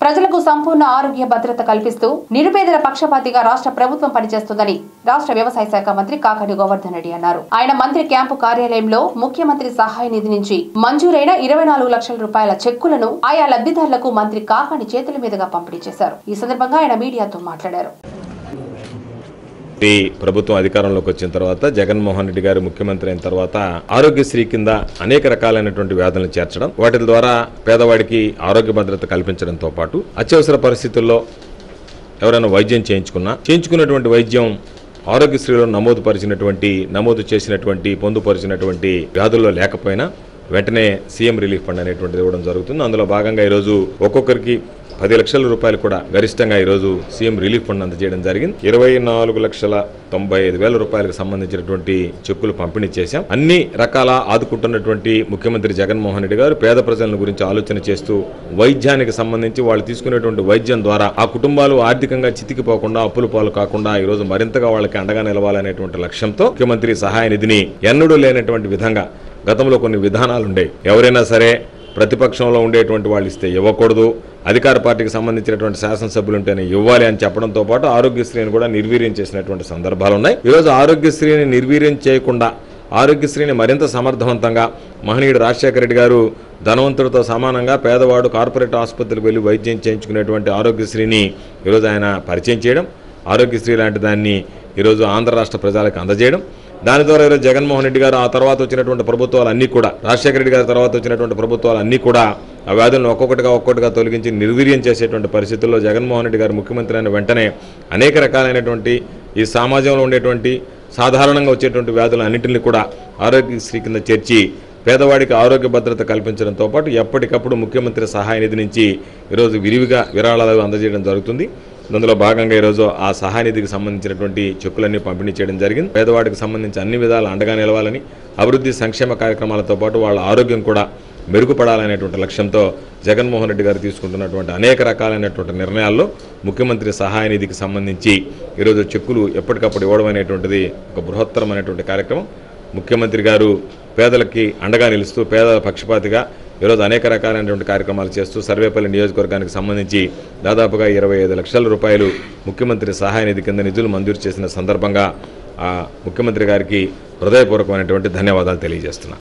ప్రజలకు సంపూర్ణ ఆరోగ్య భద్రత కల్పిస్తూ నిరుపేదల పక్షపాతిగా రాష్ట్ర ప్రభుత్వం పనిచేస్తుందని రాష్ట్ర వ్యవసాయ శాఖ మంత్రి కాకటి గోవర్ధన్ రెడ్డి అన్నారు ఆయన మంత్రి క్యాంపు కార్యాలయంలో ముఖ్యమంత్రి సహాయ నిధి నుంచి మంజూరైన ఇరవై నాలుగు లక్షల రూపాయల చెక్కులను ఆయా లబ్ధిదారులకు మంత్రి కాకాని చేతుల మీదుగా పంపిణీ చేశారు ఈ సందర్భంగా ఆయన మీడియాతో మాట్లాడారు ఈ ప్రభుత్వం అధికారంలోకి వచ్చిన తర్వాత జగన్మోహన్ రెడ్డి గారు ముఖ్యమంత్రి అయిన తర్వాత ఆరోగ్యశ్రీ కింద అనేక రకాలైనటువంటి వ్యాధులను చేర్చడం వాటి ద్వారా పేదవాడికి ఆరోగ్య భద్రత కల్పించడంతో పాటు అత్యవసర పరిస్థితుల్లో ఎవరైనా వైద్యం చేయించుకున్నా చేయించుకున్నటువంటి వైద్యం ఆరోగ్యశ్రీలో నమోదు పరిచినటువంటి నమోదు చేసినటువంటి పొందుపరిచినటువంటి వ్యాధుల్లో లేకపోయినా వెంటనే సీఎం రిలీఫ్ ఫండ్ అనేటువంటిది ఇవ్వడం జరుగుతుంది అందులో భాగంగా ఈరోజు ఒక్కొక్కరికి పది లక్షల రూపాయలు కూడా గరిష్టంగా ఈరోజు సీఎం రిలీఫ్ ఫండ్ అందజేయడం జరిగింది ఇరవై నాలుగు లక్షల తొంభై ఐదు వేల రూపాయలకు సంబంధించినటువంటి చెక్కులు పంపిణీ చేశాం అన్ని రకాల ఆదుకుంటున్నటువంటి ముఖ్యమంత్రి జగన్మోహన్ రెడ్డి గారు పేద ప్రజల గురించి ఆలోచన చేస్తూ వైద్యానికి సంబంధించి వాళ్ళు తీసుకునేటువంటి వైద్యం ద్వారా ఆ కుటుంబాలు ఆర్థికంగా చితికిపోకుండా అప్పులు పాలు కాకుండా ఈ రోజు మరింతగా వాళ్ళకి అండగా నిలవాలనేటువంటి లక్ష్యంతో ముఖ్యమంత్రి సహాయ నిధిని ఎన్నడూ లేనటువంటి విధంగా గతంలో కొన్ని విధానాలు ఉండేవి ఎవరైనా సరే ప్రతిపక్షంలో ఉండేటువంటి వాళ్ళు ఇస్తే ఇవ్వకూడదు అధికార పార్టీకి సంబంధించినటువంటి శాసనసభ్యులు ఉంటేనే ఇవ్వాలి అని చెప్పడంతో పాటు ఆరోగ్యశ్రీని కూడా నిర్వీర్యం చేసినటువంటి సందర్భాలు ఉన్నాయి ఈరోజు ఆరోగ్యశ్రీని నిర్వీర్యం చేయకుండా ఆరోగ్యశ్రీని మరింత సమర్థవంతంగా మహనీయుడు రాజశేఖర రెడ్డి గారు ధనవంతుడితో సమానంగా పేదవాడు కార్పొరేట్ ఆసుపత్రికి వెళ్ళి వైద్యం చేయించుకునేటువంటి ఆరోగ్యశ్రీని ఈరోజు ఆయన పరిచయం చేయడం ఆరోగ్యశ్రీ లాంటి దాన్ని ఈరోజు ఆంధ్ర రాష్ట్ర ప్రజలకు అందజేయడం దాని ద్వారా ఈరోజు జగన్మోహన్ రెడ్డి గారు ఆ తర్వాత వచ్చినటువంటి ప్రభుత్వాలు అన్నీ కూడా రాజశేఖర రెడ్డి గారి తర్వాత వచ్చినటువంటి ప్రభుత్వాలు అన్నీ కూడా ఆ వ్యాధులను ఒక్కొక్కటిగా ఒక్కొక్కటిగా తొలగించి నిర్వీర్యం చేసేటువంటి పరిస్థితుల్లో జగన్మోహన్ రెడ్డి గారు ముఖ్యమంత్రి అయిన వెంటనే అనేక రకాలైనటువంటి ఈ సమాజంలో ఉండేటువంటి సాధారణంగా వచ్చేటువంటి వ్యాధులు అన్నింటినీ కూడా ఆరోగ్యశ్రీ కింద చేర్చి పేదవాడికి ఆరోగ్య భద్రత కల్పించడంతో పాటు ఎప్పటికప్పుడు ముఖ్యమంత్రి సహాయ నిధి నుంచి ఈరోజు విరివిగా విరాళాలు అందజేయడం జరుగుతుంది అందులో భాగంగా ఈరోజు ఆ సహాయ నిధికి సంబంధించినటువంటి చెక్కులన్నీ పంపిణీ చేయడం జరిగింది పేదవాడికి సంబంధించి అన్ని విధాలు అండగా నిలవాలని అభివృద్ధి సంక్షేమ కార్యక్రమాలతో పాటు వాళ్ళ ఆరోగ్యం కూడా మెరుగుపడాలనేటువంటి లక్ష్యంతో జగన్మోహన్ రెడ్డి గారు తీసుకుంటున్నటువంటి అనేక రకాలైనటువంటి నిర్ణయాల్లో ముఖ్యమంత్రి సహాయ నిధికి సంబంధించి ఈరోజు చెక్కులు ఎప్పటికప్పుడు ఇవ్వడం అనేటువంటిది ఒక బృహత్తరమైనటువంటి కార్యక్రమం ముఖ్యమంత్రి గారు పేదలకి అండగా నిలుస్తూ పేదల పక్షపాతిగా ఈరోజు అనేక రకాలైనటువంటి కార్యక్రమాలు చేస్తూ సర్వేపల్లి నియోజకవర్గానికి సంబంధించి దాదాపుగా ఇరవై ఐదు లక్షల రూపాయలు ముఖ్యమంత్రి సహాయ నిధి కింద నిధులు మంజూరు చేసిన సందర్భంగా ఆ ముఖ్యమంత్రి గారికి హృదయపూర్వకమైనటువంటి ధన్యవాదాలు తెలియజేస్తున్నాను